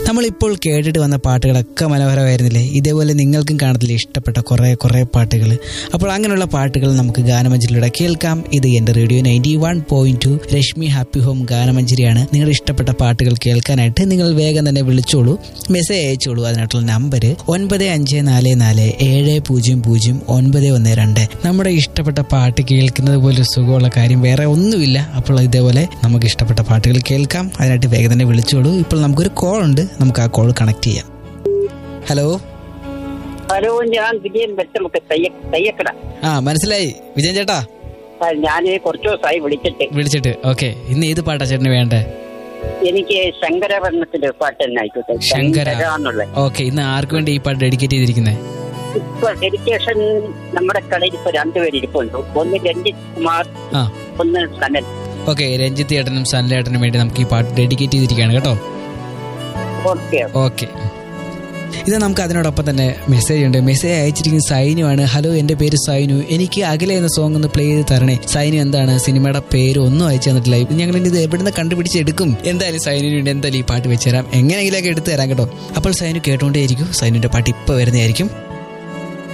നമ്മളിപ്പോൾ കേട്ടിട്ട് വന്ന പാട്ടുകളൊക്കെ മനോഹരമായിരുന്നില്ലേ ഇതേപോലെ നിങ്ങൾക്കും കാണത്തില്ലേ ഇഷ്ടപ്പെട്ട കുറേ കുറേ പാട്ടുകൾ അപ്പോൾ അങ്ങനെയുള്ള പാട്ടുകൾ നമുക്ക് ഗാനമഞ്ജരിയിലൂടെ കേൾക്കാം ഇത് എൻ്റെ radio ninety one point two Rashmi happy home ഗാനമഞ്ജരിയാണ് നിങ്ങളുടെ ഇഷ്ടപ്പെട്ട പാട്ടുകൾ കേൾക്കാനായിട്ട് നിങ്ങൾ വേഗം തന്നെ വിളിച്ചോളൂ മെസ്സേജ് അയച്ചോളൂ അതിനായിട്ടുള്ള നമ്പർ ഒൻപത് അഞ്ച് നാല് നാല് ഏഴ് പൂജ്യം പൂജ്യം ഒൻപത് ഒന്ന് രണ്ട് നമ്മുടെ ഇഷ്ടപ്പെട്ട പാട്ട് കേൾക്കുന്നത് പോലെ സുഖമുള്ള കാര്യം വേറെ ഒന്നുമില്ല അപ്പോൾ ഇതേപോലെ നമുക്ക് ഇഷ്ടപ്പെട്ട പാട്ടുകൾ കേൾക്കാം അതിനായിട്ട് വേഗം തന്നെ വിളിച്ചോളൂ ഇപ്പോൾ നമുക്കൊരു കോൾ ഉണ്ട് നമുക്ക് ആ കോൾ കണക്ട് ചെയ്യാം ഹലോ ഹലോ ഞാൻ വിജയൻ വെച്ചമുക്ക് തയ്യ തയ്യക്കട ആ മനസ്സിലായി വിജയൻ ചേട്ടാ ഞാൻ കുറച്ചു ദിവസമായി വിളിച്ചിട്ട് വിളിച്ചിട്ട് ഓക്കെ ഇന്ന് ഏത് പാട്ടാ ചേട്ടന് വേണ്ടേ എനിക്ക് ശങ്കരവർണ്ണത്തിന്റെ പാട്ട് തന്നെ ആയിക്കോട്ടെ ശങ്കര എന്നുള്ള ഓക്കെ ഇന്ന് ആർക്ക് വേണ്ടി ഈ പാട്ട് ഡെഡിക്കേറ്റ് ചെയ്തിരിക്കുന്നത് ഇപ്പൊ ഡെഡിക്കേഷൻ നമ്മുടെ കടയിൽ ഇപ്പൊ രണ്ടുപേര് ഇരിപ്പുണ്ട് ഒന്ന് രഞ്ജിത് കുമാർ ആ ഒന്ന് സനൽ ഓക്കെ രഞ്ജിത്ത് ഏട്ടനും സനലേട്ടനും വേണ്ടി നമുക്ക് ഈ പാട്ട് ഡെഡിക്കേറ്റ് ചെയ്തിരിക്കുകയാണ് കേട്ടോ ഓക്കെ ഓക്കെ ഇത് നമുക്ക് അതിനോടൊപ്പം തന്നെ മെസ്സേജ് ഉണ്ട് മെസ്സേജ് അയച്ചിരിക്കുന്ന സൈനു ആണ് ഹലോ എൻ്റെ പേര് സൈനു എനിക്ക് അകലെ എന്ന സോങ് ഒന്ന് പ്ലേ ചെയ്ത് തരണേ സൈനു എന്താണ് സിനിമയുടെ പേര് ഒന്നും അയച്ചു തന്നിട്ടില്ല ഇത് ഞങ്ങൾ ഇനി ഇത് എവിടുന്ന് കണ്ടുപിടിച്ചെടുക്കും എന്തായാലും സൈനുവിന് വേണ്ടി എന്തായാലും ഈ പാട്ട് വെച്ചുതരാം എങ്ങനെയെങ്കിലുമൊക്കെ എടുത്തു തരാം കേട്ടോ അപ്പോൾ സൈനു കേട്ടുകൊണ്ടേയിരിക്കും സൈനുവിന്റെ പാട്ട് ഇപ്പോൾ വരുന്നതായിരിക്കും